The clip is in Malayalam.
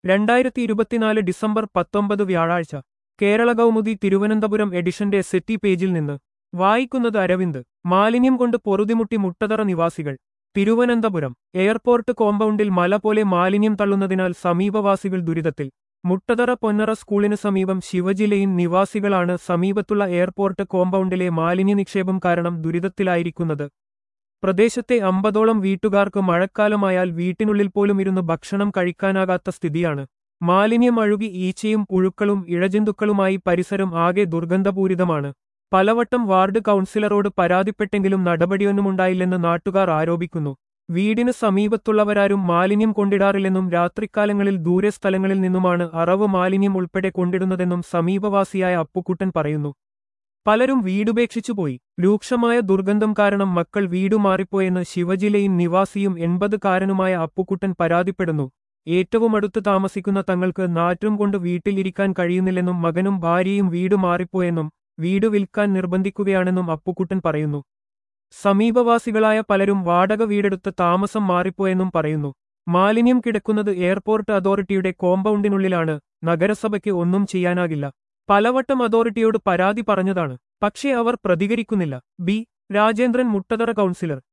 രണ്ടായിരത്തി ഇരുപത്തിനാല് ഡിസംബർ പത്തൊമ്പത് വ്യാഴാഴ്ച കേരള കൗമുദി തിരുവനന്തപുരം എഡിഷന്റെ സെറ്റി പേജിൽ നിന്ന് വായിക്കുന്നത് അരവിന്ദ് മാലിന്യം കൊണ്ട് പൊറുതിമുട്ടി മുട്ടതറ നിവാസികൾ തിരുവനന്തപുരം എയർപോർട്ട് കോമ്പൗണ്ടിൽ മല പോലെ മാലിന്യം തള്ളുന്നതിനാൽ സമീപവാസികൾ ദുരിതത്തിൽ മുട്ടതറ പൊന്നറ സ്കൂളിന് സമീപം ശിവജിലയിൽ നിവാസികളാണ് സമീപത്തുള്ള എയർപോർട്ട് കോമ്പൗണ്ടിലെ മാലിന്യ നിക്ഷേപം കാരണം ദുരിതത്തിലായിരിക്കുന്നത് പ്രദേശത്തെ അമ്പതോളം വീട്ടുകാർക്ക് മഴക്കാലമായാൽ വീട്ടിനുള്ളിൽ പോലും ഇരുന്ന് ഭക്ഷണം കഴിക്കാനാകാത്ത സ്ഥിതിയാണ് മാലിന്യം അഴുകി ഈച്ചയും പുഴുക്കളും ഇഴജന്തുക്കളുമായി പരിസരം ആകെ ദുർഗന്ധപൂരിതമാണ് പലവട്ടം വാർഡ് കൗൺസിലറോട് പരാതിപ്പെട്ടെങ്കിലും നടപടിയൊന്നുമുണ്ടായില്ലെന്ന് നാട്ടുകാർ ആരോപിക്കുന്നു വീടിന് സമീപത്തുള്ളവരാരും മാലിന്യം കൊണ്ടിടാറില്ലെന്നും രാത്രിക്കാലങ്ങളിൽ ദൂരെ സ്ഥലങ്ങളിൽ നിന്നുമാണ് അറവ് മാലിന്യം ഉൾപ്പെടെ കൊണ്ടിടുന്നതെന്നും സമീപവാസിയായ അപ്പുക്കുട്ടൻ പറയുന്നു പലരും വീടുപേക്ഷിച്ചുപോയി രൂക്ഷമായ ദുർഗന്ധം കാരണം മക്കൾ വീടു മാറിപ്പോയെന്ന് ശിവജിലയും നിവാസിയും എൺപതുകാരനുമായ അപ്പുക്കുട്ടൻ പരാതിപ്പെടുന്നു ഏറ്റവും അടുത്ത് താമസിക്കുന്ന തങ്ങൾക്ക് നാറ്റും കൊണ്ട് വീട്ടിലിരിക്കാൻ കഴിയുന്നില്ലെന്നും മകനും ഭാര്യയും വീട് മാറിപ്പോയെന്നും വീട് വിൽക്കാൻ നിർബന്ധിക്കുകയാണെന്നും അപ്പുക്കുട്ടൻ പറയുന്നു സമീപവാസികളായ പലരും വാടക വീടെടുത്ത് താമസം മാറിപ്പോയെന്നും പറയുന്നു മാലിന്യം കിടക്കുന്നത് എയർപോർട്ട് അതോറിറ്റിയുടെ കോമ്പൗണ്ടിനുള്ളിലാണ് നഗരസഭയ്ക്ക് ഒന്നും ചെയ്യാനാകില്ല പലവട്ടം അതോറിറ്റിയോട് പരാതി പറഞ്ഞതാണ് പക്ഷേ അവർ പ്രതികരിക്കുന്നില്ല ബി രാജേന്ദ്രൻ മുട്ടതറ കൗൺസിലർ